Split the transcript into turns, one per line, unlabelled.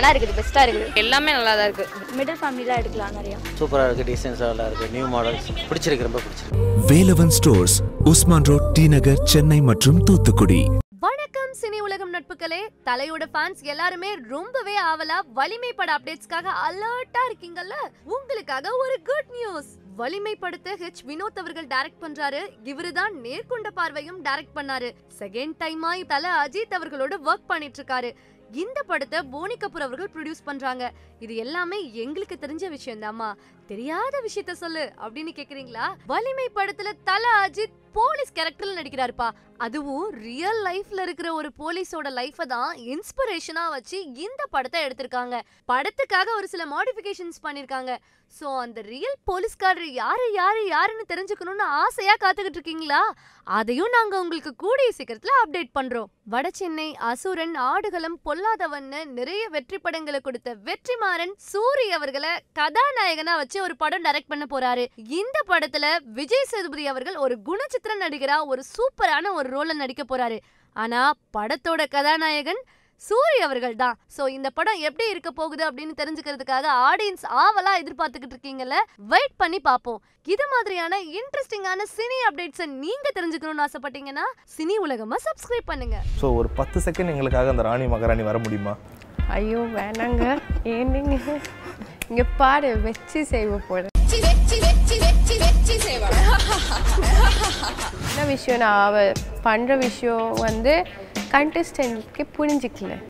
நல்லா இருக்குது பெஸ்ட்டாக இருக்குது
எல்லாமே நல்லா தான் இருக்குது
மிடில் ஃபேமிலிலாம் எடுக்கலாம் நிறையா
சூப்பராக இருக்குது டிசைன்ஸ் நல்லா இருக்குது நியூ மாடல்ஸ் பிடிச்சிருக்கு ரொம்ப பிடிச்சிருக்கு
Velavan stores Usman road T Nagar Chennai மற்றும் தூத்துக்குடி
வணக்கம் சினி உலகம் நட்புகளே தலையோட ஃபேன்ஸ் எல்லாருமே ரொம்பவே ஆவலா வலிமை பட அப்டேட்ஸ்க்காக அலர்ட்டா இருக்கீங்கல்ல உங்களுக்காக ஒரு குட் நியூஸ் வலிமை படத்தை ஹெச் வினோத் அவர்கள் டைரக்ட் பண்றாரு இவருதான் நேர்கொண்ட பார்வையும் டைரக்ட் பண்ணாரு செகண்ட் டைமா தல அஜித் அவர்களோட ஒர்க் பண்ணிட்டு இருக்காரு இந்த படத்தை போனி கபூர் அவர்கள் ப்ரொடியூஸ் பண்றாங்க இது எல்லாமே எங்களுக்கு தெரிஞ்ச விஷயம் தாமா தெரியாத விஷயத்த சொல்லு அப்படின்னு கேக்குறீங்களா வலிமை படத்துல தல அஜித் போலீஸ் கேரக்டர்ல நடிக்கிறாருப்பா அதுவும் ரியல் லைஃப்ல இருக்கிற ஒரு போலீஸோட லைஃபை தான் இன்ஸ்பிரேஷனா வச்சு இந்த படத்தை எடுத்திருக்காங்க படத்துக்காக ஒரு சில மாடிஃபிகேஷன்ஸ் பண்ணிருக்காங்க சோ அந்த ரியல் போலீஸ்காரர் யாரு யாரு யாருன்னு தெரிஞ்சுக்கணும்னு ஆசையா காத்துக்கிட்டு இருக்கீங்களா அதையும் நாங்க உங்களுக்கு கூடிய சீக்கிரத்துல அப்டேட் பண்றோம் வட சென்னை அசுரன் ஆடுகளம் பொல்லாதவன்னு நிறைய வெற்றி படங்களை கொடுத்த வெற்றிமாறன் சூரி அவர்களை கதாநாயகனா வச்சு ஒரு படம் டைரக்ட் பண்ண போறாரு இந்த படத்துல விஜய் சேதுபதி அவர்கள் ஒரு குணச்சித்திர நடிகரா ஒரு சூப்பரான ஒரு ரோல்ல நடிக்க போறாரு ஆனா படத்தோட கதாநாயகன் சூரி அவர்கள் தான் ஸோ இந்த படம் எப்படி இருக்க போகுது அப்படின்னு தெரிஞ்சுக்கிறதுக்காக ஆடியன்ஸ் ஆவலா எதிர்பார்த்துக்கிட்டு இருக்கீங்கல்ல வெயிட் பண்ணி பார்ப்போம் இது மாதிரியான இன்ட்ரெஸ்டிங்கான சினி அப்டேட்ஸை நீங்க தெரிஞ்சுக்கணும்னு ஆசைப்பட்டீங்கன்னா சினி உலகமா சப்ஸ்கிரைப் பண்ணுங்க
ஸோ ஒரு பத்து செகண்ட் எங்களுக்காக அந்த ராணி மகாராணி வர முடியுமா
ஐயோ வேணாங்க ஏன் நீங்க இங்க பாரு வச்சு செய்வ போற என்ன விஷயம் நான் அவ பண்ற விஷயம் வந்து கண்டஸ்டன்ட்க்கு புரிஞ்சிக்கல